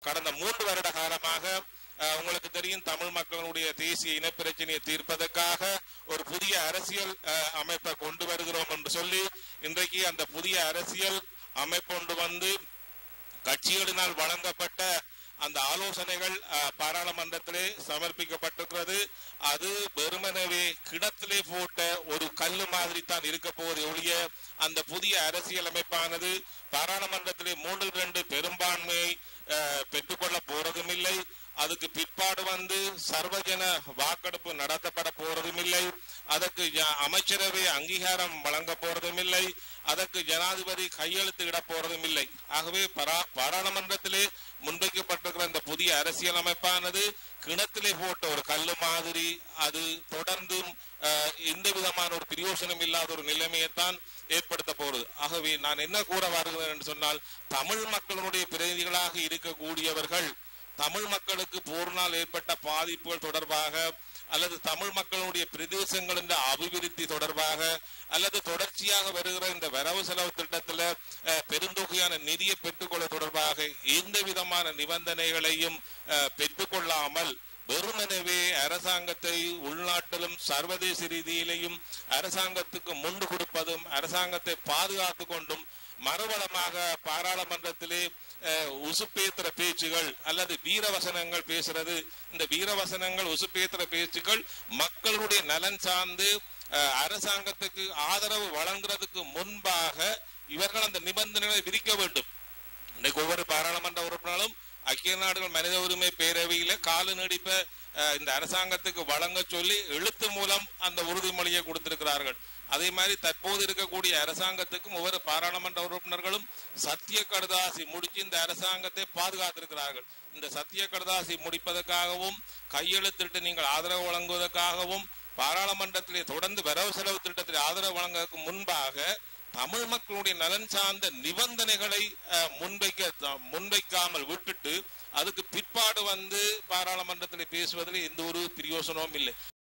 கடந்த மூன்று வருட காலமாக அஹ், உங்களுக்கு தெரியும் தமிழ் மக்களுடைய தேசிய இனப்பிரச்சனையை தீர்ப்பதற்காக ஒரு புதிய அரசியல் அஹ், அமைப்பை கொண்டு வருகிறோம் என்று சொல்லி இன்றைக்கு அந்த புதிய அரசியல் அமைப்பு கொண்டு வந்து கட்சிகளினால் வழங்கப்பட்ட அந்த ஆலோசனைகள் அஹ், பாராளுமன்றத்திலே சமர்ப்பிக்கப்பட்டிருக்கிறது அது வெறுமனவே கிடத்திலே போட்ட ஒரு கல்லு மாதிரி தான் இருக்க போவது ஒழிய அந்த புதிய அரசியல் அமைப்பானது பாராளுமன்றத்திலே மூன்று இரண்டு பெரும்பான்மையை அஹ், பெற்றுக்கொள்ள போறதும் இல்லை அதுக்கு பிற்பாடு வந்து சர்வஜன வாக்கெடுப்பு நடத்தப்பட போறதும் இல்லை அதற்கு ஜ- அமைச்சரவை அங்கீகாரம் வழங்க போறதும் இல்லை அதற்கு ஜனாதிபதி கையெழுத்து இட போறதும் இல்லை ஆகவே பரா- பாராளுமன்றத்திலே முன்வைக்கப்பட்டிருக்கிற இந்த புதிய அரசியல் அமைப்பானது கிணத்திலே போட்ட ஒரு கல்லு மாதிரி அது தொடர்ந்தும் அஹ், எந்த விதமான ஒரு பிரயோசனம் இல்லாத ஒரு நிலைமையைத்தான் ஏற்படுத்த போறது ஆகவே நான் என்ன கூற வருகிறேன் என்று சொன்னால் தமிழ் மக்களுடைய பிரதிநிதிகளாக இருக்கக்கூடியவர்கள் தமிழ் மக்களுக்கு போரினால் ஏற்பட்ட பாதிப்புகள் தொடர்பாக அல்லது தமிழ் மக்களுடைய பிரதேசங்களின் அபிவிருத்தி தொடர்பாக அல்லது தொடர்ச்சியாக வருகிற இந்த வரவு செலவு திட்டத்துல அஹ், பெருந்தொகையான நிதியை பெற்றுக்கொள்ள தொடர்பாக எந்த விதமான நிபந்தனைகளையும் அஹ், பெற்றுக்கொள்ளாமல் வெறுமனவே அரசாங்கத்தை உள்நாட்டிலும் சர்வதேச ரீதியிலையும் அரசாங்கத்துக்கு முண்டு கொடுப்பதும் அரசாங்கத்தை பாதுகாத்து கொண்டும் மறுபலமாக பாராளுமன்றத்திலே அஹ், உசுப்பேத்துற பேச்சுகள் அல்லது வீரவசனங்கள் பேசுறது இந்த வீரவசனங்கள் உசுப்பேத்துற பேச்சுகள் மக்களுடைய நலன் சார்ந்து அஹ், அரசாங்கத்துக்கு ஆதரவு வழங்குறதுக்கு முன்பாக இவர்கள் அந்த நிபந்தனைகளை விதிக்க வேண்டும் இன்னைக்கு ஒவ்வொரு பாராளுமன்ற உறுப்பினரும் ஐக்கிய நாடுகள் மனித உரிமை பேரவையில கால நீடிப்ப அஹ், இந்த அரசாங்கத்துக்கு வழங்க சொல்லி எழுத்து மூலம் அந்த உறுதிமொழியை கொடுத்திருக்கிறார்கள் அதே மாதிரி தற்போது இருக்கக்கூடிய அரசாங்கத்துக்கும் ஒவ்வொரு பாராளுமன்ற உறுப்பினர்களும் சத்திய கடுதாசி முடிச்சு இந்த அரசாங்கத்தை பாதுகாத்திருக்கிறார்கள் இந்த சத்திய கடுதாசி முடிப்பதற்காகவும் கையெழுத்திட்டு நீங்கள் ஆதரவு வழங்குவதற்காகவும் பாராளுமன்றத்திலே தொடர்ந்து வரவு செலவு திட்டத்தில் ஆதரவு வழங்குவதற்கு முன்பாக தமிழ் மக்களுடைய நலன் சார்ந்த நிபந்தனைகளை அஹ், முன்வைக்க த- முன்வைக்காமல் விட்டுட்டு அதுக்கு பிற்பாடு வந்து பாராளுமன்றத்தில் பேசுவதில் எந்த ஒரு பிரயோசனமும் இல்லை